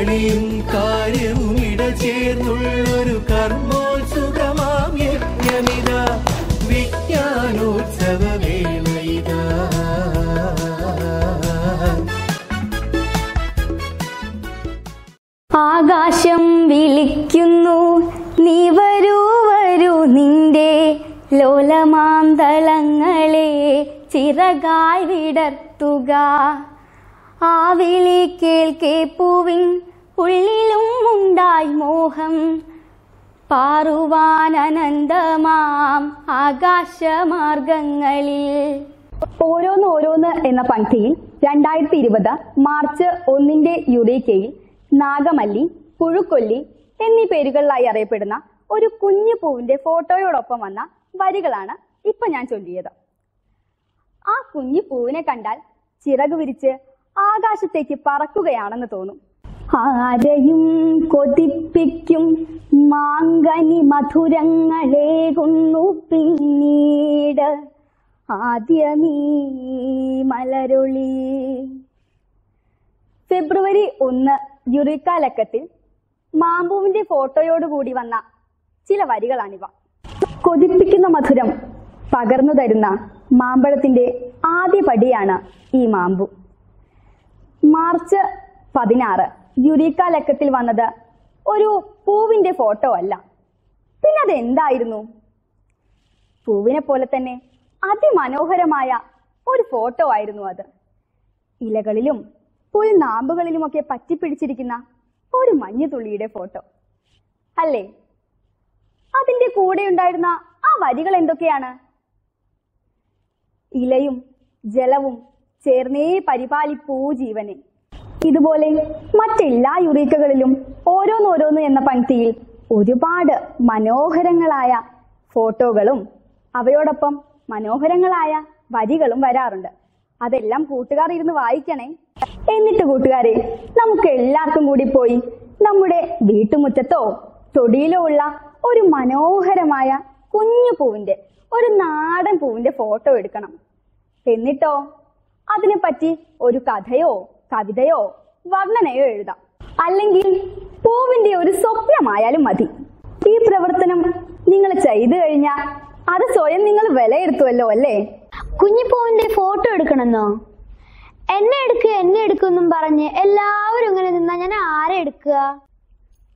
കളിയും കാര്യവും ഇടചേർന്നുള്ളൊരു കർമ്മോത്സുകമാം യജ്ഞമിത വിജ്ഞാനോത്സവ വേളയിതാ ആകാശം വിളിക്കുന്നു നീ വരൂ വരൂ നിന്റെ ലോലമാന്തളങ്ങളെ ചിറകായി വിടർത്തുക ആ വിളി കേൾക്കേ പൂവിൻ ഉള്ളിലും ഉണ്ടായി മോഹം പാറുവാൻ അനന്തമാം ആകാശമാർഗങ്ങളിൽ ഓരോന്ന് ഓരോന്ന് എന്ന പങ്ക്തിയിൽ രണ്ടായിരത്തി ഇരുപത് മാർച്ച് ഒന്നിന്റെ യുറീക്കയിൽ നാഗമല്ലി പുഴുക്കൊല്ലി എന്നീ പേരുകളിലായി അറിയപ്പെടുന്ന ഒരു കുഞ്ഞു പൂവിന്റെ ഫോട്ടോയോടൊപ്പം വന്ന വരികളാണ് ഇപ്പൊ ഞാൻ ചൊല്ലിയത് ആ കുഞ്ഞു പൂവിനെ കണ്ടാൽ ചിറക് വിരിച്ച് ആകാശത്തേക്ക് പറക്കുകയാണെന്ന് തോന്നും ആരെയും കൊതിപ്പിക്കും മാങ്കനി മധുരങ്ങളേകുന്നു പിന്നീട് ആദ്യമീ മലരൊളി ഫെബ്രുവരി ഒന്ന് യുറിക്ക ലക്കത്തിൽ മാമ്പൂവിന്റെ ഫോട്ടോയോടുകൂടി വന്ന ചില വരികളാണിവ കൊതിപ്പിക്കുന്ന മധുരം പകർന്നു തരുന്ന മാമ്പഴത്തിന്റെ ആദ്യ പടിയാണ് ഈ മാമ്പു മാർച്ച് പതിനാറ് യുരീക്ക ലക്കത്തിൽ വന്നത് ഒരു പൂവിന്റെ ഫോട്ടോ അല്ല പിന്നെ അത് എന്തായിരുന്നു പൂവിനെ പോലെ തന്നെ അതിമനോഹരമായ ഒരു ഫോട്ടോ ആയിരുന്നു അത് ഇലകളിലും പുൽനാമ്പുകളിലുമൊക്കെ പറ്റിപ്പിടിച്ചിരിക്കുന്ന ഒരു മഞ്ഞുതുള്ളിയുടെ ഫോട്ടോ അല്ലേ അതിന്റെ കൂടെ ഉണ്ടായിരുന്ന ആ വരികൾ എന്തൊക്കെയാണ് ഇലയും ജലവും ചേർന്നേ പരിപാലിപ്പൂ ജീവനെ ഇതുപോലെ മറ്റെല്ലാ യുറീക്കകളിലും ഓരോന്നോരോന്ന് എന്ന പങ്ക്തിയിൽ ഒരുപാട് മനോഹരങ്ങളായ ഫോട്ടോകളും അവയോടൊപ്പം മനോഹരങ്ങളായ വരികളും വരാറുണ്ട് അതെല്ലാം കൂട്ടുകാർ ഇരുന്ന് വായിക്കണേ എന്നിട്ട് കൂട്ടുകാരെ നമുക്ക് എല്ലാവർക്കും കൂടി പോയി നമ്മുടെ വീട്ടുമുറ്റത്തോ തൊടിയിലോ ഉള്ള ഒരു മനോഹരമായ കുഞ്ഞു പൂവിന്റെ ഒരു നാടൻ പൂവിന്റെ ഫോട്ടോ എടുക്കണം എന്നിട്ടോ അതിനെപ്പറ്റി ഒരു കഥയോ കവിതയോ വർണ്ണനയോ എഴുതാം അല്ലെങ്കിൽ പൂവിന്റെ ഒരു സ്വപ്നമായാലും മതി ഈ പ്രവർത്തനം നിങ്ങൾ ചെയ്തു കഴിഞ്ഞാൽ അത് സ്വയം നിങ്ങൾ വിലയിരുത്തുമല്ലോ അല്ലേ കുഞ്ഞിപ്പൂവിന്റെ ഫോട്ടോ എടുക്കണമെന്നോ എന്നെ എടുക്കുക എന്നെ എടുക്കുമെന്നും പറഞ്ഞ് എല്ലാവരും ഇങ്ങനെ നിന്നാ ഞാൻ ആരെ എടുക്കുക